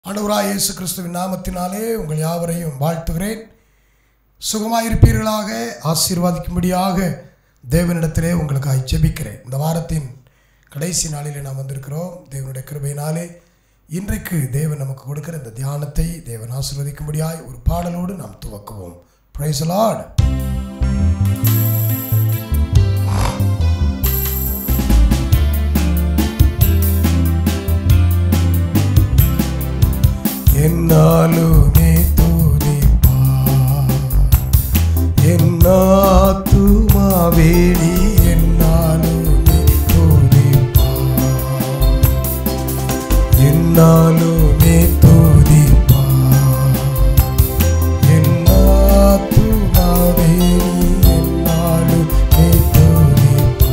ஆண்டவராய் இயேசு கிறிஸ்துவின் நாமத்தினாலே உங்கள் யாவரையும் வாழ்த்துகிறேன் சுகமாயிருப்பீர்களாக ஆசீர்வாதிக்கும்படியாக தேவனிடத்திலே உங்களுக்காக ஜெபிக்கிறேன் இந்த வாரத்தின் கடைசி நாளிலே நாம் வந்திருக்கிறோம் தேவனுடைய கிருபையினாலே இன்றைக்கு தேவன் நமக்கு கொடுக்கிற இந்த தியானத்தை தேவன் ஆசீர்வதிக்கும்படியாய் ஒரு பாடலோடு நாம் துவக்குவோம் பிரைஸ் லார்ட் എന്നാലുമേ തുതിപ്പാ എന്നാത്തുമാവേടി എന്നാലുമേ തുതിപ്പാ എന്നാലുമേ തുതിപ്പാ എന്നാത്തുമാവേടി എന്നാലുമേ തുതിപ്പാ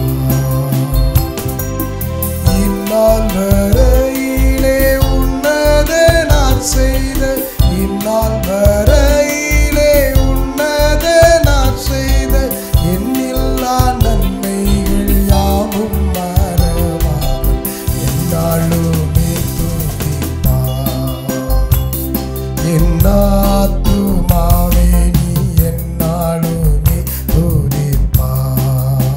இந்நாள் வரையிலே உன்னத நான் செய்த இந்நாள் வரையிலே உன்னத நான் செய்த எண்ணில்லா நன்மைகள் யாவும் மறவாமல் என்னாலுமே துதிப்பார் என்னாத்துமாவே நீ என்னாலுமே துதிப்பார்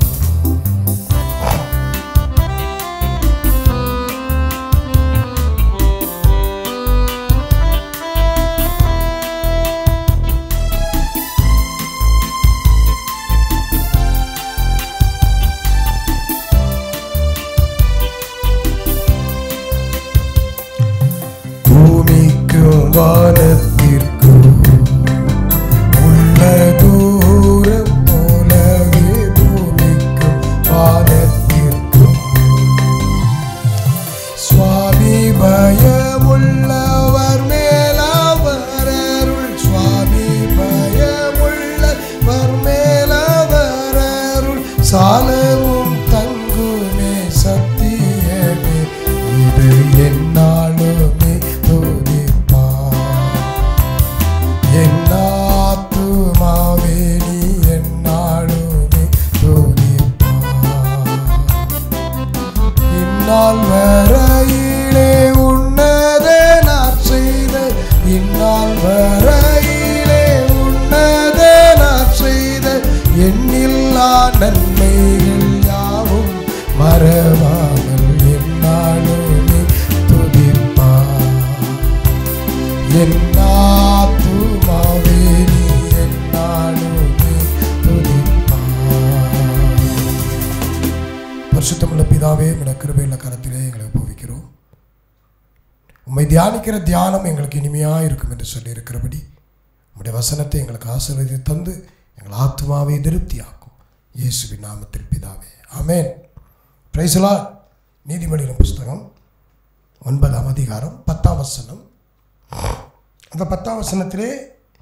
பூமிக்கும் வானத்திற்கும் உள்ள தூரம் போலவே பூமிக்கும் வானத்திற்கும் சுவாமி பயமுள்ளவர் மேலவர் அருள் சுவாமி பயமுள்ளவர் மேலவர் அருள் சாலவும் தங்குமே சத்தியமே இது என்னாலுமே துதிப்பார் என்னாத்துமாவே நீ என்னாலுமே துதிப்பார் இந்நாள் வரையிலே உன்னத நான் செய்த இந்நாள் வரையிலே உன்னத நான் செய்த எண்ணில்லா நன்மைகள் யாவும் மறவாமல் என்னாலுமே துதிப்பார் என்னாத்துமாவே நீ என்னாலுமே துதிப்பார் பரிசுத்தமுள்ள பிதாவே உடைய கிருபையுள்ள கரத்திலே எங்களை ஒப்புவிக்கிறோம் உம்மை தியானிக்கிற தியானம் எங்களுக்கு இனிமையாக இருக்கும் என்று சொல்லியிருக்கிறபடி உம்முடைய வசனத்தை எங்களுக்கு ஆசீர்வதி தந்து எங்கள் ஆத்மாவை திருப்தியாக்கும் இயேசுவின் நாமத்தில் பிதாவே ஆமென் பிரைசலா நீதிமொழியின் புஸ்தகம் ஒன்பதாம் அதிகாரம் பத்தாம் வசனம் அந்த பத்தாம் வசனத்திலே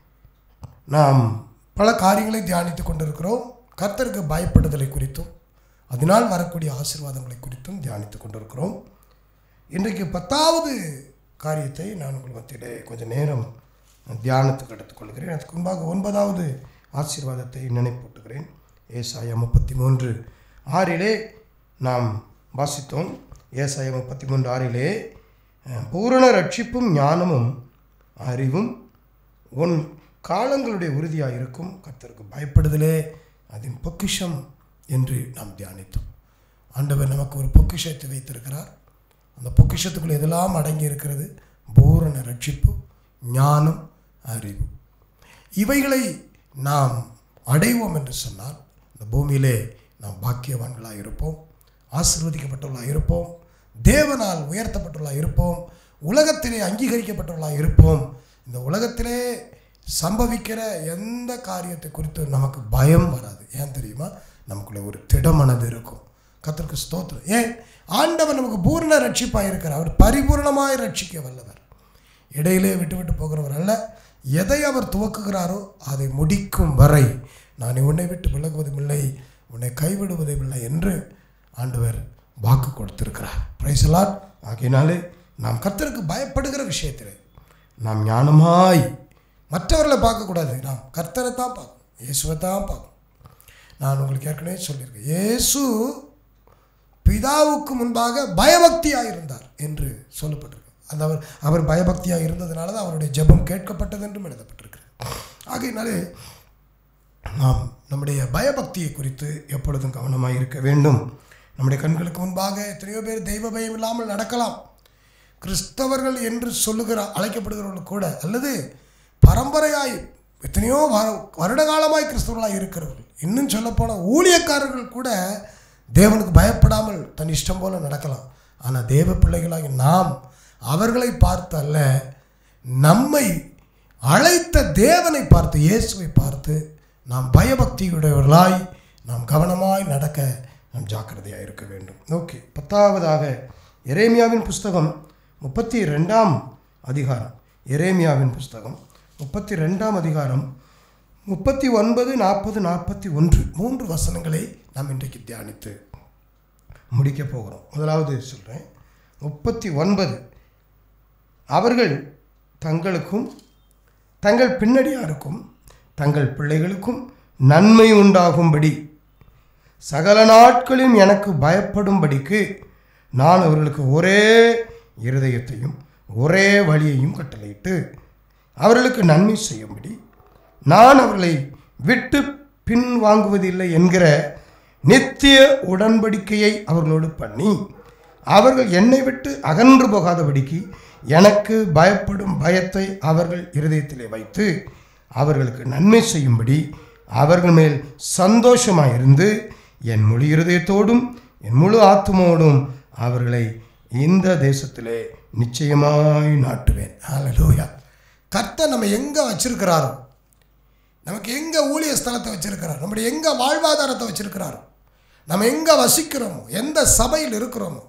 நாம் பல காரியங்களை தியானித்து கொண்டிருக்கிறோம் கர்த்தருக்கு பயப்படுதலை குறித்தும் அதனால் வரக்கூடிய ஆசீர்வாதங்களை குறித்தும் தியானித்து கொண்டிருக்கிறோம் இன்றைக்கு பத்தாவது காரியத்தை நான் உங்கள் மத்தியிலே கொஞ்சம் நேரம் தியானத்துக்கு எடுத்துக்கொள்கிறேன் அதுக்கு முன்பாக ஒன்பதாவது ஆசீர்வாதத்தை நினைப்பூட்டுகிறேன் ஏசாயா முப்பத்தி மூன்று ஆறிலே நாம் வாசித்தோம் ஏசாயா முப்பத்தி மூன்று ஆறிலே அஹ், பூரண ரட்சிப்பும் ஞானமும் அறிவும் உன் காலங்களுடைய உறுதியாக இருக்கும் கர்த்தருக்கு பயப்படுதலே அதன் பொக்கிஷம் என்று நாம் தியானித்தோம் ஆண்டவர் நமக்கு ஒரு பொக்கிஷத்தை வைத்திருக்கிறார் அந்த பொக்கிஷத்துக்குள் எதெல்லாம் அடங்கி இருக்கிறது பூரண ரட்சிப்பு ஞானம் அறிவு இவைகளை நாம் அடைவோம் என்று சொன்னால் இந்த பூமியிலே நாம் பாக்கியவான்களாக இருப்போம் ஆசீர்வதிக்கப்பட்டவர்களாக இருப்போம் தேவனால் உயர்த்தப்பட்டுள்ளதாக இருப்போம் உலகத்திலே அங்கீகரிக்கப்பட்டவர்களாக இருப்போம் இந்த உலகத்திலே சம்பவிக்கிற எந்த காரியத்தை குறித்து நமக்கு பயம் வராது ஏன் தெரியுமா நமக்குள்ள ஒரு திடமனது இருக்கும் கர்த்தருக்கு ஸ்தோத்திரம் ஏன் ஆண்டவர் நமக்கு பூர்ண ரட்சிப்பாக இருக்கிறார் அவர் பரிபூர்ணமாய் ரட்சிக்க வல்லவர் இடையிலே விட்டு விட்டு போகிறவர் அல்ல எதை அவர் துவக்குகிறாரோ அதை முடிக்கும் வரை நான் உன்னை விட்டு விலகுவதும் இல்லை உன்னை கைவிடுவதும் இல்லை என்று ஆண்டவர் வாக்கு கொடுத்திருக்கிறார் பிரைசலாட் ஆகையினாலே நாம் கர்த்தருக்கு பயப்படுகிற விஷயத்திலே நாம் ஞானமாய் மற்றவர்களை பார்க்கக்கூடாது நாம் கர்த்தரை தான் பார்க்கணும் இயேசுவை தான் பார்க்கணும் நான் உங்களுக்கு ஏற்கனவே சொல்லியிருக்கேன் இயேசு பிதாவுக்கு முன்பாக பயபக்தியாக இருந்தார் என்று சொல்லப்பட்டிருக்கு அந்த அவர் அவர் பயபக்தியாக இருந்ததுனால தான் அவருடைய ஜெபம் கேட்கப்பட்டது என்றும் எழுதப்பட்டிருக்கிறது ஆகையினாலே நாம் நம்முடைய பயபக்தியை குறித்து எப்பொழுதும் கவனமாக இருக்க வேண்டும் நம்முடைய கண்களுக்கு முன்பாக எத்தனையோ பேர் தெய்வ பயம் இல்லாமல் நடக்கலாம் கிறிஸ்தவர்கள் என்று சொல்லுகிற அழைக்கப்படுகிறவர்கள் கூட அல்லது பரம்பரையாய் எத்தனையோ வ வருட காலமாய் கிறிஸ்தவர்களாக இருக்கிறவர்கள் இன்னும் சொல்லப்போனால் ஊழியக்காரர்கள் கூட தேவனுக்கு பயப்படாமல் தன் இஷ்டம் போல நடக்கலாம் ஆனால் தேவ பிள்ளைகளாகி நாம் அவர்களை பார்த்து அல்ல நம்மை அழைத்த தேவனை பார்த்து இயேசுவை பார்த்து நாம் பயபக்தியுடையவர்களாய் நாம் கவனமாய் நடக்க நாம் ஜாக்கிரதையாக இருக்க வேண்டும் ஓகே பத்தாவதாக எரேமியாவின் புஸ்தகம் முப்பத்தி ரெண்டாம் அதிகாரம் எரேமியாவின் புஸ்தகம் முப்பத்தி ரெண்டாம் அதிகாரம் முப்பத்தி ஒன்பது நாற்பது நாற்பத்தி ஒன்று மூன்று வசனங்களை நாம் இன்றைக்கு தியானித்து முடிக்க போகிறோம் முதலாவது சொல்கிறேன் முப்பத்தி ஒன்பது அவர்கள் தங்களுக்கும் தங்கள் பின்னடியாருக்கும் தங்கள் பிள்ளைகளுக்கும் நன்மை உண்டாகும்படி சகல நாட்களிலும் எனக்கு பயப்படும்படிக்கு நான் அவர்களுக்கு ஒரே இருதயத்தையும் ஒரே வழியையும் கட்டளையிட்டு அவர்களுக்கு நன்மை செய்யும்படி நான் அவர்களை விட்டு பின் வாங்குவதில்லை என்கிற நித்திய உடன்படிக்கையை அவர்களோடு பண்ணி அவர்கள் என்னை விட்டு அகன்று போகாதபடிக்கு எனக்கு பயப்படும் பயத்தை அவர்கள் இருதயத்திலே வைத்து அவர்களுக்கு நன்மை செய்யும்படி அவர்கள் மேல் சந்தோஷமாக இருந்து என் முழு இருதயத்தோடும் என் முழு ஆத்மாவோடும் அவர்களை இந்த தேசத்திலே நிச்சயமாய் நாட்டுவேன் ஹalleluya கர்த்தர் நம்ம எங்கே வச்சிருக்கிறாரோ நமக்கு எங்கே ஊழிய ஸ்தலத்தை வச்சிருக்கிறார் நம்முடைய எங்கே வாழ்வாதாரத்தை வச்சிருக்கிறாரோ நம்ம எங்கே வசிக்கிறோமோ எந்த சபையில் இருக்கிறோமோ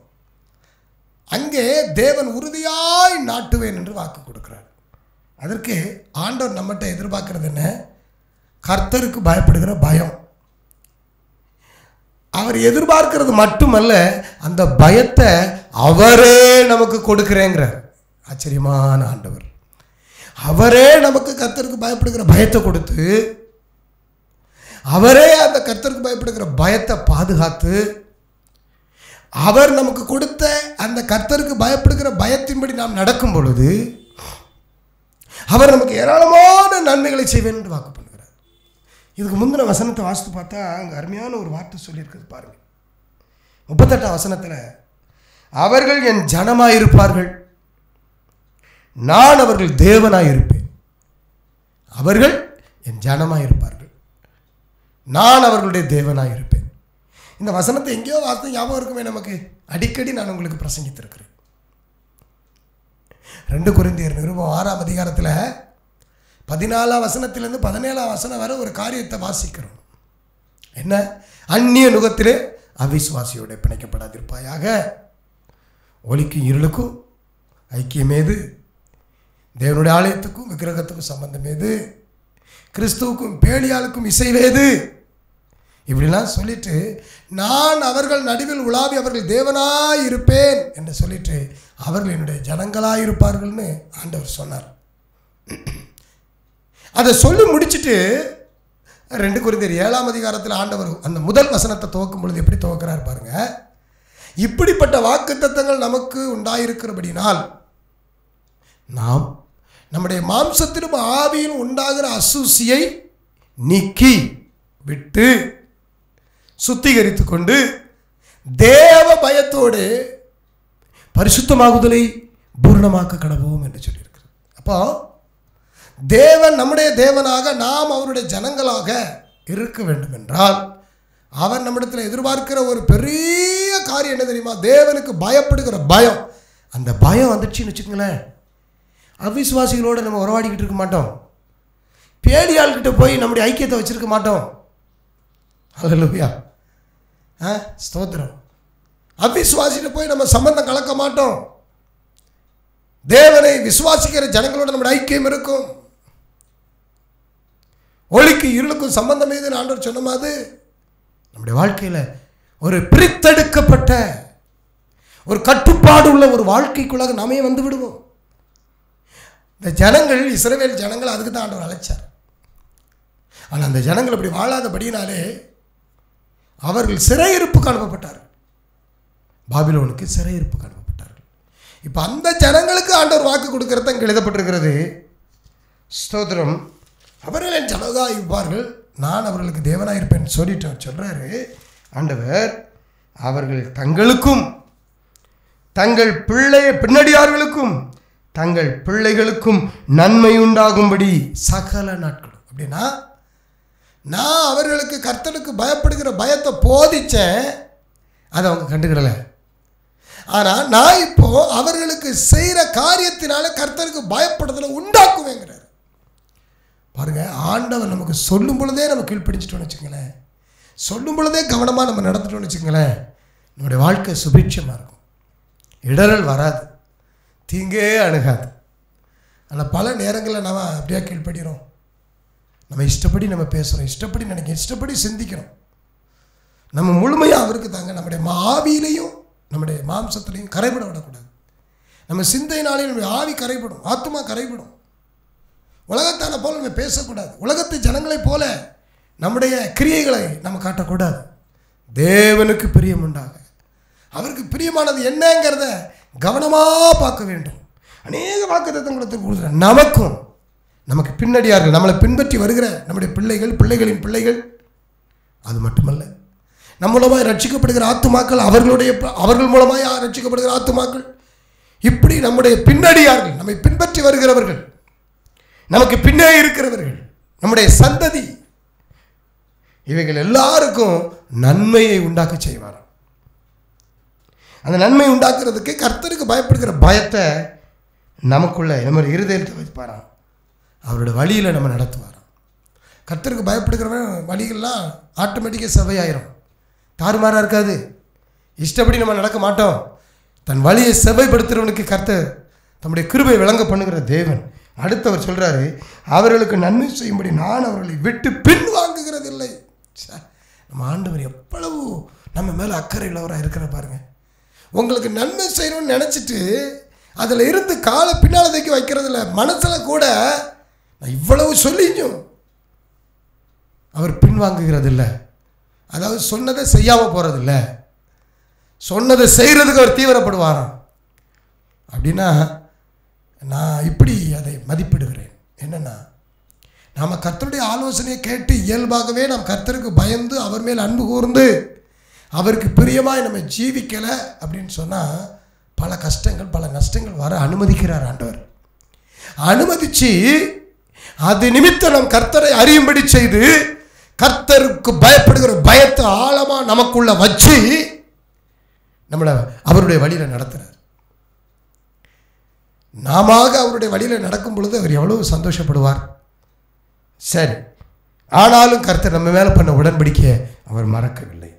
அங்கே தேவன் உறுதியாய் நாட்டுவேன் என்று வாக்கு கொடுக்கிறார் அதற்கு ஆண்டவர் நம்மகிட்ட எதிர்பார்க்கறது என்ன கர்த்தருக்கு பயப்படுகிற பயம் அவர் எதிர்பார்க்கிறது மட்டுமல்ல அந்த பயத்தை அவரே நமக்கு கொடுக்கிறேங்கிறார் ஆச்சரியமான ஆண்டவர் அவரே நமக்கு கர்த்தருக்கு பயப்படுகிற பயத்தை கொடுத்து அவரே அந்த கர்த்தருக்கு பயப்படுகிற பயத்தை பாதுகாத்து அவர் நமக்கு கொடுத்த அந்த கர்த்தருக்கு பயப்படுகிற பயத்தின்படி நாம் நடக்கும் பொழுது அவர் நமக்கு ஏராளமான நன்மைகளை செய்வேன் என்று வாக்கு பண்ணுகிறார் இதுக்கு முந்தின வசனத்தை வாசித்து பார்த்தா அங்கே அருமையான ஒரு வார்த்தை சொல்லியிருக்குது பாருங்க முப்பத்தெட்டாம் வசனத்தில் அவர்கள் என் ஜனமாக இருப்பார்கள் நான் அவர்கள் தேவனாய் இருப்பேன் அவர்கள் என் ஜனமாக இருப்பார்கள் நான் அவர்களுடைய தேவனாய் இருப்பேன் இந்த வசனத்தை எங்கேயோ வார்த்தை ஞாபகம் இருக்குமே நமக்கு அடிக்கடி நான் உங்களுக்கு பிரசங்கித்திருக்கிறேன் ரெண்டு குருந்தியர் நிருபம் ஆறாம் அதிகாரத்தில் பதினாலாம் வசனத்திலேருந்து பதினேழாம் வசனம் வரை ஒரு காரியத்தை வாசிக்கிறோம் என்ன அந்நிய நுகத்திலே அவிசுவாசியோட பிணைக்கப்படாதிருப்பாயாக ஒளிக்கும் இருளுக்கும் ஐக்கியம் ஏது தேவனுடைய ஆலயத்துக்கும் விக்கிரகத்துக்கும் சம்பந்தம் ஏது கிறிஸ்துவுக்கும் பேலியாளுக்கும் இசைவேது இப்படிலாம் சொல்லிட்டு நான் அவர்கள் நடுவில் உலாவி அவர்கள் தேவனாய் இருப்பேன் என்று சொல்லிட்டு அவர்கள் என்னுடைய ஜனங்களாய் இருப்பார்கள்னு ஆண்டவர் சொன்னார் அதை சொல்லி முடிச்சுட்டு ரெண்டு குறிந்தர் ஏழாம் அதிகாரத்தில் ஆண்டவர் அந்த முதல் வசனத்தை துவக்கும் பொழுது எப்படி துவக்கிறார் பாருங்க இப்படிப்பட்ட வாக்குத்தத்தங்கள் நமக்கு உண்டாயிருக்கிறபடினால் நாம் நம்முடைய மாம்சத்திலும் ஆவியிலும் உண்டாகிற அசூசியை நீக்கி விட்டு சுத்திகரித்து கொண்டு தேவ பயத்தோடு பரிசுத்தமாகுதலை பூர்ணமாக்க கடவோம் என்று சொல்லியிருக்கிறது அப்போ தேவன் நம்முடைய தேவனாக நாம் அவருடைய ஜனங்களாக இருக்க வேண்டும் என்றால் அவர் நம்மிடத்தில் எதிர்பார்க்கிற ஒரு பெரிய காரியம் என்ன தெரியுமா தேவனுக்கு பயப்படுகிற பயம் அந்த பயம் வந்துச்சுன்னு வச்சுக்கோங்களேன் அவிசுவாசிகளோடு நம்ம உறவாடிக்கிட்டு இருக்க மாட்டோம் பேடியாள்கிட்ட போய் நம்முடைய ஐக்கியத்தை வச்சுருக்க மாட்டோம் அல்லலுயா ஆ ஸ்தோத்திரம் அவிசுவாசிகிட்ட போய் நம்ம சம்பந்தம் கலக்க மாட்டோம் தேவனை விசுவாசிக்கிற ஜனங்களோட நம்முடைய ஐக்கியம் இருக்கும் ஒளிக்கு இருளுக்கும் சம்பந்தம் ஏதுன்னு ஆண்டவர் சொன்ன மாதிரி நம்முடைய வாழ்க்கையில் ஒரு பிரித்தெடுக்கப்பட்ட ஒரு கட்டுப்பாடு உள்ள ஒரு வாழ்க்கைக்குள்ளாக நாமே வந்து விடுவோம் இந்த ஜனங்கள் இஸ்ரவேல் ஜனங்கள் அதுக்கு தான் ஆண்டவர் அழைச்சார் ஆனால் அந்த ஜனங்கள் அப்படி வாழாதபடினாலே அவர்கள் சிறையிருப்புக்கு அனுப்பப்பட்டார்கள் பாபிலோனுக்கு சிறையிருப்புக்கு அனுப்பப்பட்டார்கள் இப்போ அந்த ஜனங்களுக்கு ஆண்டவர் வாக்கு கொடுக்கறது இங்கே எழுதப்பட்டிருக்கிறது ஸ்தோத்திரம் அவர்கள் என் ஜனதாக இருப்பார்கள் நான் அவர்களுக்கு தேவனாக இருப்பேன் சொல்லிட்டு அவர் சொல்கிறாரு ஆண்டவர் அவர்கள் தங்களுக்கும் தங்கள் பிள்ளை பின்னடியார்களுக்கும் தங்கள் பிள்ளைகளுக்கும் நன்மை உண்டாகும்படி சகல நாட்களும் அப்படின்னா நான் அவர்களுக்கு கர்த்தனுக்கு பயப்படுகிற பயத்தை போதிச்சேன் அதை அவங்க கண்டுக்கிடலை ஆனால் நான் இப்போ அவர்களுக்கு செய்கிற காரியத்தினால கர்த்தருக்கு பயப்படுதலை உண்டாக்குவேங்கிறார் பாருங்க ஆண்டவர் நமக்கு சொல்லும் பொழுதே நம்ம கீழ்ப்பிடிச்சிட்டோம்னு வச்சுங்களேன் சொல்லும் பொழுதே கவனமாக நம்ம நடந்துட்டோம்னு வச்சுங்களேன் நம்முடைய வாழ்க்கை சுபிட்சமாக இருக்கும் இடரல் வராது தீங்கே அணுகாது ஆனால் பல நேரங்களில் நம்ம அப்படியே கீழ்ப்படுகிறோம் நம்ம இஷ்டப்படி நம்ம பேசுகிறோம் இஷ்டப்படி நினைக்கிறோம் இஷ்டப்படி சிந்திக்கிறோம் நம்ம முழுமையாக அவருக்கு தாங்க நம்முடைய ஆவியிலையும் நம்முடைய மாம்சத்துலையும் கரைபட விடக்கூடாது நம்ம சிந்தையினாலேயும் நம்முடைய ஆவி கரைபடும் ஆத்மா கரைபடும் உலகத்தான போல நம்ம பேசக்கூடாது உலகத்து ஜனங்களைப் போல நம்முடைய கிரியைகளை நம்ம காட்டக்கூடாது தேவனுக்கு பிரியம் உண்டாக அவருக்கு பிரியமானது என்னங்கிறத கவனமாக பார்க்க வேண்டும் அநேக வாக்குத்தத்தங்களுக்கு கொடுக்குற நமக்கும் நமக்கு பின்னடியார்கள் நம்மளை பின்பற்றி வருகிற நம்முடைய பிள்ளைகள் பிள்ளைகளின் பிள்ளைகள் அது மட்டுமல்ல நம் மூலமாய் ரட்சிக்கப்படுகிற ஆத்துமாக்கள் அவர்களுடைய அவர்கள் மூலமாய் ரட்சிக்கப்படுகிற ஆத்துமாக்கள் இப்படி நம்முடைய பின்னடியார்கள் நம்மை பின்பற்றி வருகிறவர்கள் நமக்கு பின்னே இருக்கிறவர்கள் நம்முடைய சந்ததி இவைகள் எல்லாருக்கும் நன்மையை உண்டாக்க செய்வாராம் அந்த நன்மை உண்டாக்குறதுக்கு கர்த்தருக்கு பயப்படுகிற பயத்தை நமக்குள்ள நம்ம இருதயத்தை வைப்பாராம் அவரோட வழியில் நம்ம நடத்துவாராம் கர்த்தருக்கு பயப்படுகிறவன் வழிகள்லாம் ஆட்டோமேட்டிக்காக செவையாயிரும் தாறுமாறாக இருக்காது இஷ்டப்படி நம்ம நடக்க மாட்டோம் தன் வழியை செவைப்படுத்துகிறவனுக்கு கர்த்தர் தம்முடைய கிருபை விளங்க பண்ணுகிற தேவன் அடுத்தவர் சொல்கிறாரு அவர்களுக்கு நன்மை செய்யும்படி நான் அவர்களை விட்டு பின் வாங்குகிறதில்லை ச்சே, நம்ம ஆண்டவர் எவ்வளவு நம்ம மேலே அக்கறை உள்ளவராக இருக்கிற பாருங்க உங்களுக்கு நன்மை செய்யணும்னு நினச்சிட்டு அதில் இருந்து காலை பின்னால் தூக்கி வைக்கிறதில்ல மனசில் கூட நான் இவ்வளவு சொல்லிஞ்சும் அவர் பின்வாங்குகிறதில்ல அதாவது சொன்னதை செய்யாமல் போகிறதில்ல சொன்னதை செய்கிறதுக்கு அவர் தீவிரப்படுவாராம் அப்படின்னா நான் இப்படி அதை மதிப்பிடுகிறேன் என்னென்னா நாம் கர்த்தருடைய ஆலோசனையை கேட்டு இயல்பாகவே நாம் கர்த்தருக்கு பயந்து அவர் மேல் அன்பு கூர்ந்து அவருக்கு பிரியமாய் நம்ம ஜீவிக்கலை அப்படின்னு சொன்னால் பல கஷ்டங்கள் பல நஷ்டங்கள் வர அனுமதிக்கிறார் ஆண்டவர் அனுமதிச்சு அது நிமித்தம் நம் கர்த்தரை அறியும்படி செய்து கர்த்தருக்கு பயப்படுகிற பயத்தை ஆழமாக நமக்குள்ள வச்சு நம்மளை அவருடைய வழியில் நடத்துகிறார் நாம அவருடைய வழியில் நடக்கும் பொழுது அவர் எவ்வளவு சந்தோஷப்படுவார் சரி ஆனாலும் கர்த்தர் நம்ம மேலே பண்ண உடன்படிக்கையை அவர் மறக்கவில்லை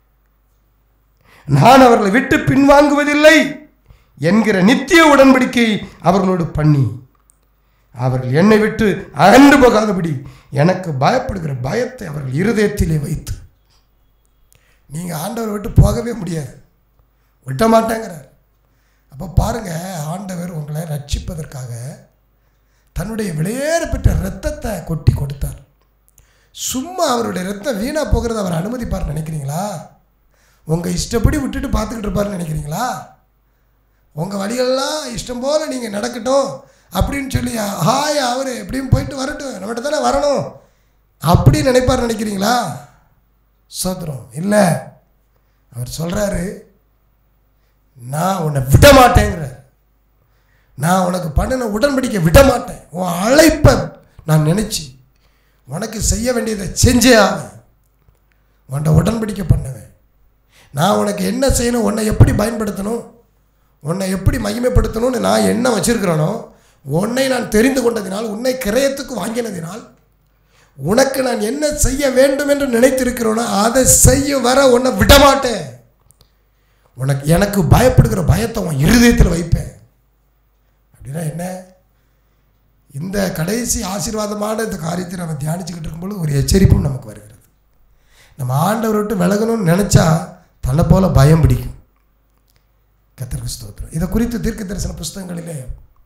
நான் அவர்களை விட்டு பின்வாங்குவதில்லை என்கிற நித்திய உடன்படிக்கை அவர்களோடு பண்ணி அவர்கள் என்னை விட்டு அகன்று போகாதபடி எனக்கு பயப்படுகிற பயத்தை அவர்கள் இருதயத்திலே வைத்து நீங்கள் ஆண்டவரை விட்டு போகவே முடியாது விட்ட மாட்டேங்கிறார் அப்போ பாருங்கள் ஆண்டவர் உங்களை ரட்சிப்பதற்காக தன்னுடைய விலையேற பெற்ற இரத்தத்தை கொட்டி கொடுத்தார் சும்மா அவருடைய ரத்தம் வீணாக போகிறத அவர் அனுமதிப்பார் நினைக்கிறீங்களா உங்கள் இஷ்டப்படி விட்டுட்டு பார்த்துக்கிட்டு இருப்பார்னு நினைக்கிறீங்களா உங்கள் வழிகளெல்லாம் இஷ்டம் போல் நீங்கள் நடக்கட்டும் அப்படின்னு சொல்லி ஹாய் அவர் எப்படியும் போயிட்டு வரட்டும் நம்மகிட்ட தானே வரணும் அப்படி நினைப்பார் நினைக்கிறீங்களா சோத்திரம் இல்லை அவர் சொல்கிறாரு நான் உன்னை விட மாட்டேங்கிறார் நான் உனக்கு பண்ணின உடன்படிக்கை விட மாட்டேன் உன் அழைப்பை நான் நினச்சி உனக்கு செய்ய வேண்டியதை செஞ்சே ஆவேன் உன்னை உடன்படிக்கை பண்ணுவேன் நான் உனக்கு என்ன செய்யணும் உன்னை எப்படி பயன்படுத்தணும் உன்னை எப்படி மகிமைப்படுத்தணும்னு நான் என்ன வச்சிருக்கிறேனோ உன்னை நான் தெரிந்து கொண்டதினால் உன்னை கிரயத்துக்கு வாங்கினதினால் உனக்கு நான் என்ன செய்ய வேண்டும் என்று நினைத்திருக்கிறோனோ அதை செய்ய வர உன்னை விட மாட்டேன் உனக்கு எனக்கு பயப்படுகிற பயத்தை உன் இருதயத்தில் வைப்பேன் அப்படின்னா என்ன இந்த கடைசி ஆசீர்வாதமான இந்த காரியத்தை நம்ம தியானிச்சுக்கிட்டு இருக்கும்போது ஒரு எச்சரிப்பும் நமக்கு வருகிறது நம்ம ஆண்டவரை விட்டு விலகணும்னு நினச்சா தன்னை போல பயம் பிடிக்கும் கத்தருக்கு ஸ்தோத்திரம் இதை குறித்து தீர்க்க தரிசன புஸ்தகங்களிலே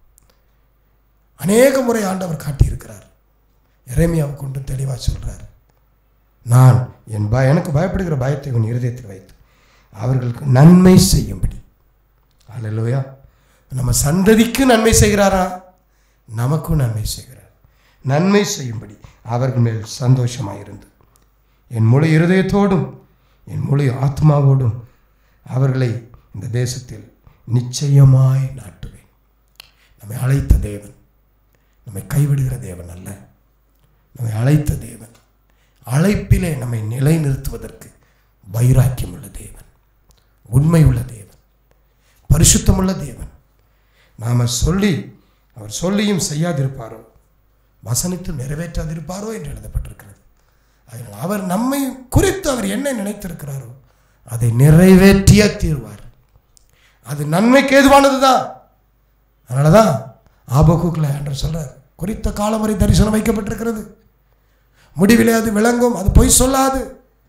அநேக முறை ஆண்டவர் காட்டியிருக்கிறார் இறைமையாவை கொண்டு தெளிவாக சொல்கிறார் நான் என் பய எனக்கு பயப்படுகிற பயத்தை உன் இருதயத்தில் வைத்து அவர்களுக்கு நன்மை செய்யும்படி அல்லையா நம்ம சந்ததிக்கு நன்மை செய்கிறாரா நமக்கும் நன்மை செய்கிறார் நன்மை செய்யும்படி அவர்கள் மேல் சந்தோஷமாயிருந்து என் முழு இருதயத்தோடும் என் முழு ஆத்மாவோடும் அவர்களை இந்த தேசத்தில் நிச்சயமாய் நாட்டுவேன் நம்மை அழைத்த தேவன் நம்மை கைவிடுகிற தேவன் அல்ல நம்மை அழைத்த தேவன் அழைப்பிலே நம்மை நிலைநிறுத்துவதற்கு வைராக்கியம் உள்ள தேவன் உண்மை உள்ள தேவன் பரிசுத்தமுள்ள தேவன் நாம் சொல்லி அவர் சொல்லியும் செய்யாதிருப்பாரோ வசனித்து நிறைவேற்றாதிருப்பாரோ என்று எழுதப்பட்டிருக்கிறது அதனால் அவர் நம்மை குறித்து அவர் என்ன நினைத்திருக்கிறாரோ அதை நிறைவேற்றிய தீர்வார் அது நன்மைக்கு ஏதுவானது தான் அதனால தான் ஆபகுக்கில் என்று சொல்கிறார் குறித்த காலம் வரை தரிசனம் வைக்கப்பட்டிருக்கிறது முடிவிலே அது விளங்கும் அது பொய் சொல்லாது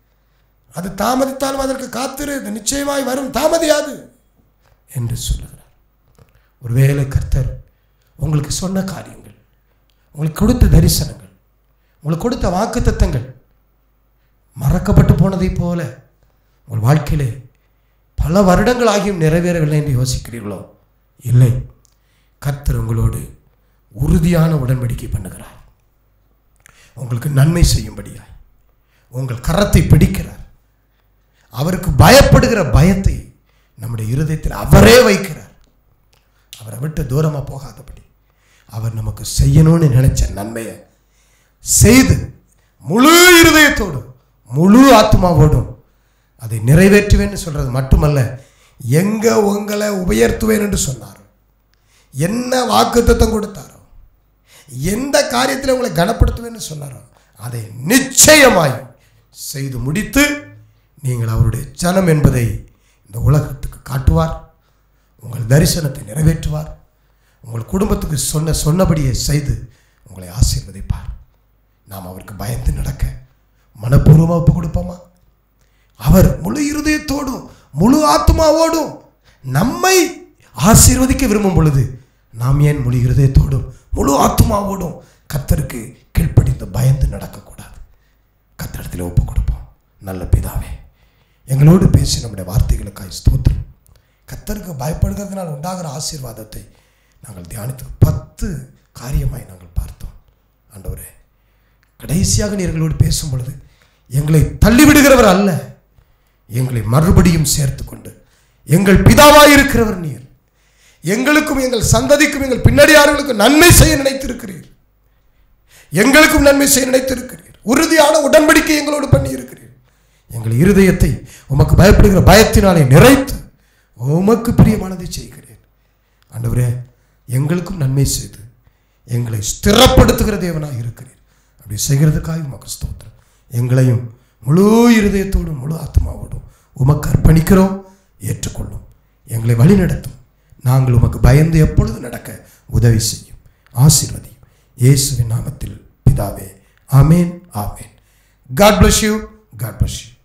அது தாமதித்தாலும் அதற்கு காத்திரு இது நிச்சயமாய் வரும் தாமதியாது என்று சொல்லுகிறார் ஒருவேளை கர்த்தர் உங்களுக்கு சொன்ன காரியங்கள் உங்களுக்கு கொடுத்த தரிசனங்கள் உங்களுக்கு கொடுத்த வாக்குத்தத்தங்கள் மறக்கப்பட்டு போனதைப் போல உங்கள் வாழ்க்கையிலே பல வருடங்கள் ஆகியும் நிறைவேறவில்லை என்று யோசிக்கிறீர்களோ இல்லை கர்த்தர் உங்களோடு உறுதியான உடன்படிக்கை பண்ணுகிறார் உங்களுக்கு நன்மை செய்யும்படியாய் உங்கள் கரத்தை பிடிக்கிறார் அவருக்கு பயப்படுகிற பயத்தை நம்முடைய இருதயத்தில் அவரே வைக்கிறார் அவரை விட்டு தூரமாக போகாதபடி அவர் நமக்கு செய்யணும்னு நினைச்ச நன்மையை செய்து முழு இருதயத்தோடும் முழு ஆத்மாவோடும் அதை நிறைவேற்றுவேன்னு சொல்றது மட்டுமல்ல எங்க உங்களை உயர்த்துவேன் என்று சொன்னார் என்ன வாக்குத்தத்தம் கொடுத்தாரோ எந்த காரியத்தில் உங்களை கனப்படுத்துவேன்னு சொன்னாரோ அதை நிச்சயமாய் செய்து முடித்து நீங்கள் அவருடைய ஜனம் என்பதை இந்த உலகத்துக்கு காட்டுவார் உங்கள் தரிசனத்தை நிறைவேற்றுவார் உங்கள் குடும்பத்துக்கு சொன்ன சொன்னபடியே செய்து உங்களை ஆசீர்வதிப்பார் நாம் அவருக்கு பயந்து நடக்க மனப்பூர்வமாக ஒப்பு கொடுப்போமா அவர் முழு இருதயத்தோடும் முழு ஆத்மாவோடும் நம்மை ஆசீர்வதிக்க விரும்பும் பொழுது நாம் ஏன் முழு இருதயத்தோடும் முழு ஆத்மாவோடும் கத்தருக்கு கீழ்ப்படிந்து பயந்து நடக்கக்கூடாது கத்தடத்தில் ஒப்பு கொடுப்போம் நல்ல பிதாவே எங்களோடு பேசி நம்முடைய வார்த்தைகளுக்காய் ஸ்தோத்திரம் கத்தருக்கு பயப்படுகிறதுனால் உண்டாகிற ஆசீர்வாதத்தை நாங்கள் தியானித்து பத்து காரியமாய் நாங்கள் பார்த்தோம் ஆண்டவரே கடைசியாக நீர்களோடு பேசும் பொழுது எங்களை தள்ளிவிடுகிறவர் அல்ல எங்களை மறுபடியும் சேர்த்து கொண்டு எங்கள் பிதாவாய் இருக்கிறவர் நீர் எங்களுக்கும் எங்கள் சந்ததிக்கும் எங்கள் பின்னடியார்களுக்கும் நன்மை செய்ய நினைத்திருக்கிறீர் எங்களுக்கும் நன்மை செய்ய நினைத்திருக்கிறீர் உறுதியான உடன்படிக்கை எங்களோடு பண்ணி இருக்கிறீர் எங்கள் இருதயத்தை உமக்கு பயப்படுகிற பயத்தினாலே நிறைத்து உமக்கு பிரியமானதை செய்கிறேன் ஆண்டவரே எங்களுக்கும் நன்மை செய்து எங்களை ஸ்திரப்படுத்துகிற தேவனாக இருக்கிறீர் அப்படி செய்கிறதுக்காக உமக்கு ஸ்தோத்திரம் எங்களையும் முழு இருதயத்தோடும் முழு ஆத்மாவோடும் உமக்கு அர்ப்பணிக்கிறோம் ஏற்றுக்கொள்ளும் எங்களை வழிநடத்தும் நாங்கள் உமக்கு பயந்து எப்பொழுது நடக்க உதவி செய்யும் ஆசீர்வதியும் இயேசுவின் நாமத்தில் பிதாவே ஆமேன் ஆமேன் God bless you God bless you